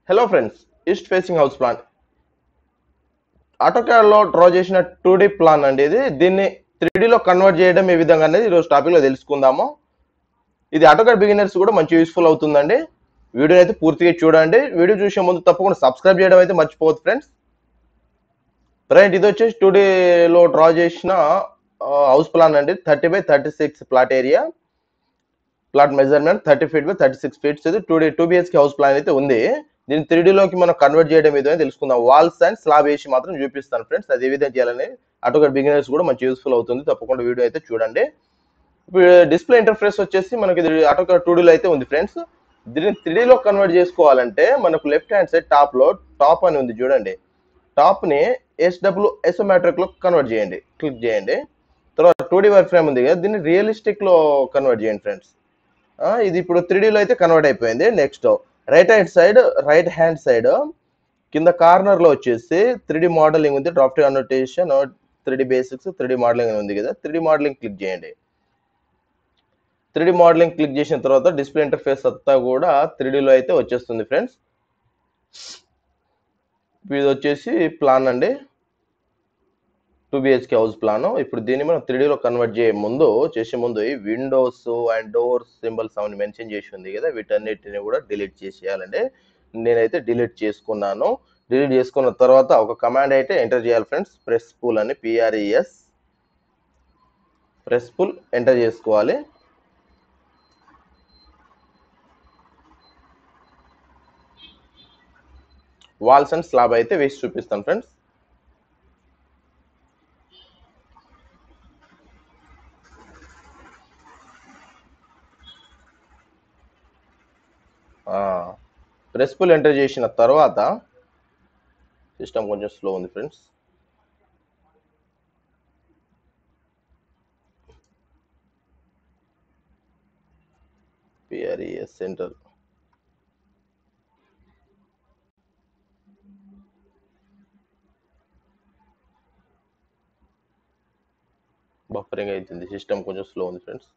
hello friends east facing house plan ఆటోకాడ్లో draw చేసిన two D plan అండి ఇది దీన్ని త్రీ లో కన్వర్ట్ చేయడం ఏ విధంగా అనేది ఈరోజు టాపిక్లో తెలుసుకుందాము ఇది ఆటోకాడ్ బిగినర్స్ కూడా మంచి యూస్ఫుల్ అవుతుందండి వీడియో అయితే పూర్తిగా చూడండి వీడియో చూసే ముందు తప్పకుండా సబ్స్క్రైబ్ చేయడం అయితే మర్చిపోవద్దు ఫ్రెండ్స్ రైట్ ఇది వచ్చేసి టూ లో డ్రా చేసిన హౌస్ ప్లాన్ అండి thirty by thirty six plot area plot measurement thirty feet by thirty six feets ఇది two D two BHK house plan అయితే ఉంది దీన్ని త్రీ లోకి మనం కన్వర్ట్ చేయడం ఏదో తెలుసుకుందాం వాల్స్ అండ్ స్లాబ్ వేసి మాత్రం చూపిస్తాను ఫ్రెండ్స్ అది ఏ విధంగా చేయాలని అటోకర్ బిగినర్స్ కూడా మంచి యూస్ఫుల్ అవుతుంది తప్పకుండా వీడియో అయితే చూడండి ఇప్పుడు డిస్ప్లే ఇంటర్ఫేస్ వచ్చేసి మనకి ఇది అటోకర్ టూ లో అయితే ఉంది ఫ్రెండ్స్ దీన్ని త్రీ లో కన్వర్ట్ చేసుకోవాలంటే మనకు లెఫ్ట్ హ్యాండ్ సైడ్ టాప్ లో టాప్ అని ఉంది చూడండి టాప్ ని ఎస్డబ్ల్యూ ఎసోమెట్రిక్ లో కన్వర్ట్ చేయండి క్లిక్ చేయండి తర్వాత టూ డి వర్క్ ఫ్రేమ్ ఉంది కదా దీన్ని రియలిస్టిక్ లో కన్వర్ట్ చేయండి ఫ్రెండ్స్ ఇది ఇప్పుడు త్రీ లో అయితే కన్వర్ట్ అయిపోయింది next right hand side right hand side కింద కార్నర్ లో వచ్చేసి త్రీ డి మోడలింగ్ ఉంది draft annotation three D basics three D modelling ఉంది కదా త్రీ డి మోడలింగ్ క్లిక్ చేయండి త్రీ డి మోడలింగ్ క్లిక్ చేసిన తర్వాత డిస్ప్లే ఇంటర్ఫేస్ అంతా కూడా త్రీ లో అయితే వచ్చేస్తుంది ఫ్రెండ్స్ ఇది వచ్చేసి ప్లాన్ అండి టూ బిహెచ్కే హౌస్ ప్లాన్ ఇప్పుడు దీన్ని మనం త్రీడీలో కన్వర్ట్ చేయ ముందు చేసే ముందు ఈ విండోస్ అండ్ డోర్స్ సింబల్స్ అవన్నీ మెన్షన్ చేసి ఉంది కదా వీటన్నిటిని కూడా డిలీట్ చేసేయాలండి నేనైతే డిలీట్ చేసుకున్నాను డిలీట్ చేసుకున్న తర్వాత ఒక కమాండ్ అయితే ఎంటర్ చేయాలి ఫ్రెండ్స్ ప్రెస్ పూల్ అని పిఆర్ఈఎస్ ప్రెస్ పూల్ ఎంటర్ చేసుకోవాలి వాల్స్ అండ్ స్లాబ్ అయితే వేసి చూపిస్తాను ఫ్రెండ్స్ ప్రెస్ఫుల్ ఎంటర్ చేసిన తర్వాత సిస్టమ్ కొంచెం స్లో ఉంది ఫ్రెండ్స్ పిఆర్ఈఎస్ సెంటర్ బఫరింగ్ అవుతుంది సిస్టమ్ కొంచెం స్లో ఉంది ఫ్రెండ్స్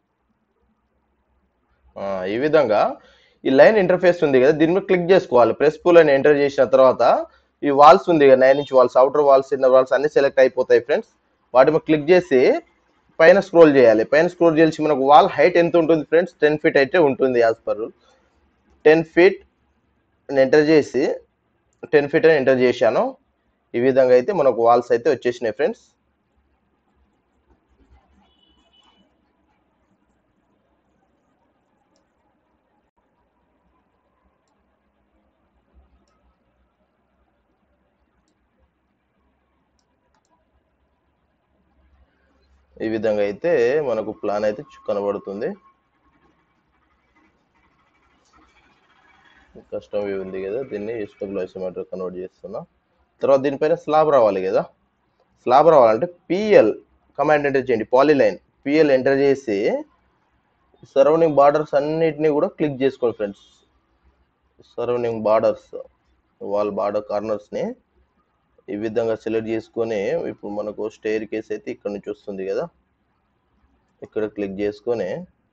ఈ విధంగా ఈ లైన్ ఇంటర్ఫేస్ ఉంది కదా దీని మీద క్లిక్ చేసుకోవాలి ప్రెస్ పూల్ అని ఎంటర్ చేసిన తర్వాత ఈ వాల్స్ ఉంది కదా nine inch walls outer walls inner walls అన్ని సెలెక్ట్ అయిపోతాయి ఫ్రెండ్స్ వాటి మీద క్లిక్ చేసి పైన స్క్రోల్ చేయాలి పైన స్క్రోల్ చేసి మనకు వాల్ హైట్ ఎంత ఉంటుంది ఫ్రెండ్స్ టెన్ ఫీట్ అయితే ఉంటుంది as per ten feet enter చేసి టెన్ ఫీట్ అని ఎంటర్ చేశాను ఈ విధంగా అయితే మనకు వాల్స్ అయితే వచ్చేసినాయి ఫ్రెండ్స్ ఈ విధంగా అయితే మనకు ప్లాన్ అయితే కనబడుతుంది కస్టమ్ వ్యూ ఉంది కదా దీన్ని ఎస్డబ్ల్యూ ఐసోమీటర్ కన్వర్ట్ చేస్తున్నా తర్వాత దీనిపైన స్లాబ్ రావాలి కదా స్లాబ్ రావాలంటే పిఎల్ కమాండ్ ఎంటర్ చేయండి పాలిలైన్ పిఎల్ ఎంటర్ చేసి సరౌండింగ్ బార్డర్స్ అన్నిటినీ కూడా క్లిక్ చేసుకోండి friends surrounding borders wall border కార్నర్స్ని ఈ విధంగా సెలెక్ట్ చేసుకొని ఇప్పుడు మనకు స్టేర్ కేస్ అయితే ఇక్కడ నుంచి వస్తుంది కదా ఇక్కడ క్లిక్ చేసుకొని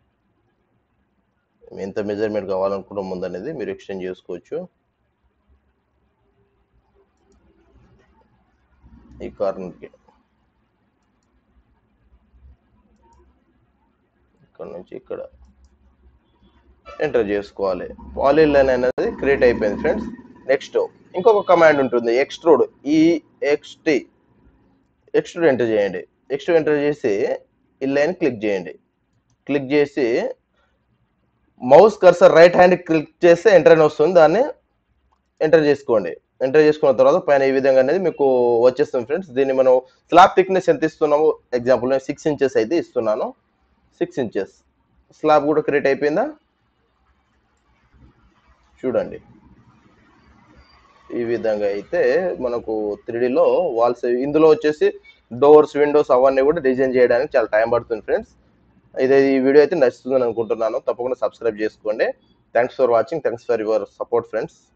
ఎంత మెజర్మెంట్ కావాలనుకున్నాం ముందనేది మీరు ఎక్స్టెండ్ చేసుకోవచ్చు ఈ కార్నర్కి ఇక్కడ నుంచి ఇక్కడ ఎంటర్ చేసుకోవాలి పాలిలైన్ అనేది క్రియేట్ అయిపోయింది ఫ్రెండ్స్ నెక్స్ట్ ఇంకొక కమాండ్ ఉంటుంది ఎక్స్ట్రూడ్ ఈ ఎక్స్టీ ఎక్స్ట్రూడ్ ఎంటర్ చేయండి ఎక్స్ట్రూడ్ ఎంటర్ చేసి ఈ లైన్ క్లిక్ చేయండి క్లిక్ చేసి mouse cursor right hand click చేస్తే ఎంటర్ అని వస్తుంది దాన్ని ఎంటర్ చేసుకోండి ఎంటర్ చేసుకున్న తర్వాత పైన ఈ విధంగా అనేది మీకు వచ్చేస్తుంది ఫ్రెండ్స్ దీన్ని మనం స్లాబ్ థిక్నెస్ ఎంత ఇస్తున్నాము ఎగ్జాంపుల్ నేను సిక్స్ ఇంచెస్ అయితే ఇస్తున్నాను సిక్స్ ఇంచెస్ స్లాబ్ కూడా క్రియేట్ అయిపోయిందా చూడండి ఈ విధంగా అయితే మనకు త్రీడీలో వాల్స్ ఇందులో వచ్చేసి డోర్స్ విండోస్ అవన్నీ కూడా డిజైన్ చేయడానికి చాలా టైం పడుతుంది ఫ్రెండ్స్ ఇది ఈ వీడియో అయితే నచ్చుతుందని అనుకుంటున్నాను తప్పకుండా సబ్స్క్రైబ్ చేసుకోండి thanks for watching thanks for your support friends